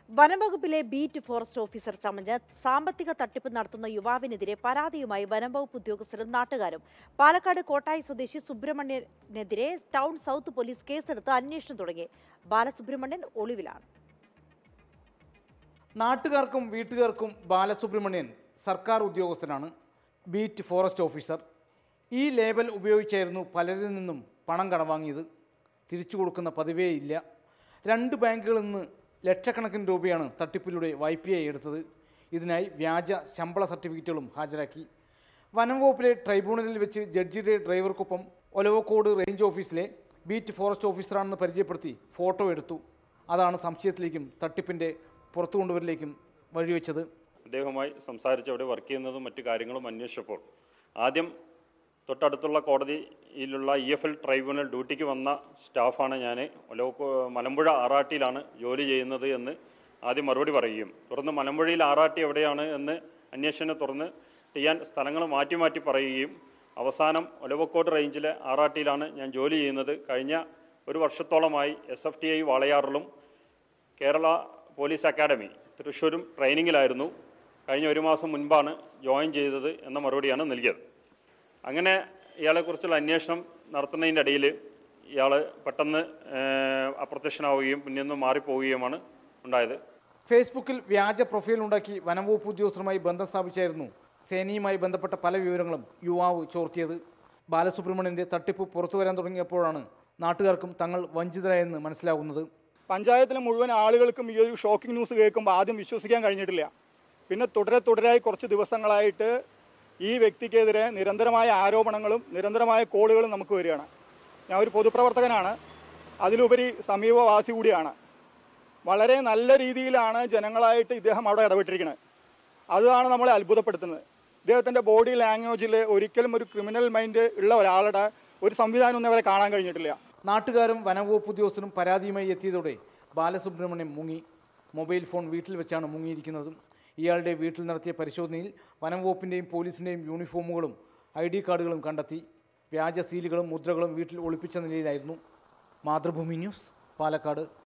വനംവകുപ്പിലെ beat forest officer ചമഞ്ഞ് സാമ്പത്തിക തട്ടിപ്പ് നടത്തുന്ന യുവാവിനെതിരെ പരാതിയുമായി വനംവകുപ്പ് ഉദ്യോഗസ്ഥരും നാട്ടുകാരും പാലക്കാട് കോട്ടായി സ്വദേശി സുബ്രഹ്മണ്യനെതിരെ ടൗൺ സൗത്ത് പോലീസ് കേസെടുത്ത് അന്വേഷണം തുടങ്ങി ബാലസുബ്രഹ്മണ്യൻ ഒളിവിലാണ് നാട്ടുകാർക്കും വീട്ടുകാർക്കും ബാലസുബ്രഹ്മണ്യൻ സർക്കാർ ഉദ്യോഗസ്ഥനാണ് ബീറ്റ് ഫോറസ്റ്റ് ഓഫീസർ ഈ ലേബൽ ഉപയോഗിച്ചായിരുന്നു പലരിൽ നിന്നും പണം കടവാങ്ങിയത് തിരിച്ചു കൊടുക്കുന്ന പതിവേ ഇല്ല രണ്ട് ബാങ്കുകളിൽ നിന്ന് ലക്ഷക്കണക്കിന് രൂപയാണ് തട്ടിപ്പിലൂടെ വായ്പയായി എടുത്തത് ഇതിനായി വ്യാജ ശമ്പള സർട്ടിഫിക്കറ്റുകളും ഹാജരാക്കി വനം വകുപ്പിലെ ട്രൈബ്യൂണലിൽ വെച്ച് ജഡ്ജിയുടെ ഡ്രൈവർക്കൊപ്പം ഒലവക്കോട് റേഞ്ച് ഓഫീസിലെ ബീറ്റ് ഫോറസ്റ്റ് ഓഫീസറാണെന്ന് പരിചയപ്പെടുത്തി ഫോട്ടോ എടുത്തു അതാണ് സംശയത്തിലേക്കും തട്ടിപ്പിൻ്റെ പുറത്തു കൊണ്ടുവരലേക്കും വഴിവെച്ചത് അദ്ദേഹവുമായി സംസാരിച്ച് അവിടെ വർക്ക് ചെയ്യുന്നതും മറ്റു കാര്യങ്ങളും അന്വേഷിച്ചപ്പോൾ ആദ്യം തൊട്ടടുത്തുള്ള കോടതിയിലുള്ള ഇ എഫ് എൽ ട്രൈബ്യൂണൽ ഡ്യൂട്ടിക്ക് വന്ന സ്റ്റാഫാണ് ഞാൻ ഒലവക്കോ മലമ്പുഴ ആറാട്ടിയിലാണ് ജോലി ചെയ്യുന്നത് എന്ന് ആദ്യം മറുപടി പറയുകയും തുടർന്ന് മലമ്പുഴയിൽ ആറാട്ടി എവിടെയാണ് എന്ന് അന്വേഷണം തുറന്ന് ചെയ്യാൻ സ്ഥലങ്ങൾ മാറ്റി മാറ്റി പറയുകയും അവസാനം ഒലവക്കോട് റേഞ്ചിലെ ആറാട്ടിയിലാണ് ഞാൻ ജോലി ചെയ്യുന്നത് കഴിഞ്ഞ ഒരു വർഷത്തോളമായി എസ് എഫ് ടി ഐ വാളയാറിലും കേരള പോലീസ് അക്കാഡമി തൃശ്ശൂരും ട്രെയിനിങ്ങിലായിരുന്നു കഴിഞ്ഞ ഒരു മാസം മുൻപാണ് ജോയിൻ ചെയ്തത് എന്ന മറുപടിയാണ് നൽകിയത് അങ്ങനെ ഇയാളെക്കുറിച്ചുള്ള അന്വേഷണം നടത്തുന്നതിൻ്റെ ഇടയിൽ ഇയാൾ പെട്ടെന്ന് ഏഹ്, അപ്രത്യക്ഷനാവുകയും പിന്നിൽ നിന്ന് മാറിപ്പോവുകയുമാണ് ഉണ്ടായത് ഫേസ്ബുക്കിൽ വ്യാജ പ്രൊഫൈൽ ഉണ്ടാക്കി വനംവകുപ്പ് ഉദ്യോഗസ്ഥരുമായി ബന്ധം സ്ഥാപിച്ചായിരുന്നു സേനയുമായി ബന്ധപ്പെട്ട പല വിവരങ്ങളും യുവാവ് ചോർത്തിയത് ബാലസുബ്രഹ്മണ്യൻ്റെ തട്ടിപ്പ് പുറത്തു വരാൻ തുടങ്ങിയപ്പോഴാണ് നാട്ടുകാർക്കും തങ്ങൾ വഞ്ചിതരായെന്ന് മനസ്സിലാകുന്നത് പഞ്ചായത്തിലെ മുഴുവൻ ആളുകൾക്കും ഈ ഒരു ഷോക്കിംഗ് ന്യൂസ് കേൾക്കുമ്പോൾ ആദ്യം വിശ്വസിക്കാൻ കഴിഞ്ഞിട്ടില്ല പിന്നെ തുടരെ തുടരായി കുറച്ച് ദിവസങ്ങളായിട്ട് ഈ വ്യക്തിക്കെതിരെ നിരന്തരമായ ആരോപണങ്ങളും നിരന്തരമായ കോളുകളും നമുക്ക് വരികയാണ് ഞാൻ ഒരു പൊതുപ്രവർത്തകനാണ് അതിലുപരി സമീപവാസി കൂടിയാണ് വളരെ നല്ല രീതിയിലാണ് ജനങ്ങളായിട്ട് ഇദ്ദേഹം അവിടെ ഇടപെട്ടിരിക്കുന്നത് അതാണ് നമ്മളെ അത്ഭുതപ്പെടുത്തുന്നത് ഇദ്ദേഹത്തിൻ്റെ ബോഡി ലാംഗ്വേജിൽ ഒരിക്കലും ഒരു ക്രിമിനൽ മൈൻഡ് ഉള്ള ഒരാളുടെ ഒരു സംവിധാനം ഒന്നും അവരെ കാണാൻ കഴിഞ്ഞിട്ടില്ല നാട്ടുകാരും വനംവകുപ്പ് ഉദ്യോഗസ്ഥരും പരാതിയുമായി എത്തിയതോടെ ബാലസുബ്രഹ്മണ്യം മുങ്ങി മൊബൈൽ ഫോൺ വീട്ടിൽ വെച്ചാണ് മുങ്ങിയിരിക്കുന്നത് ഇയാളുടെ വീട്ടിൽ നടത്തിയ പരിശോധനയിൽ വനംവകുപ്പിൻ്റെയും പോലീസിൻ്റെയും യൂണിഫോമുകളും ഐ ഡി കാർഡുകളും കണ്ടെത്തി വ്യാജ സീലുകളും മുദ്രകളും വീട്ടിൽ ഒളിപ്പിച്ച നിലയിലായിരുന്നു മാതൃഭൂമി ന്യൂസ് പാലക്കാട്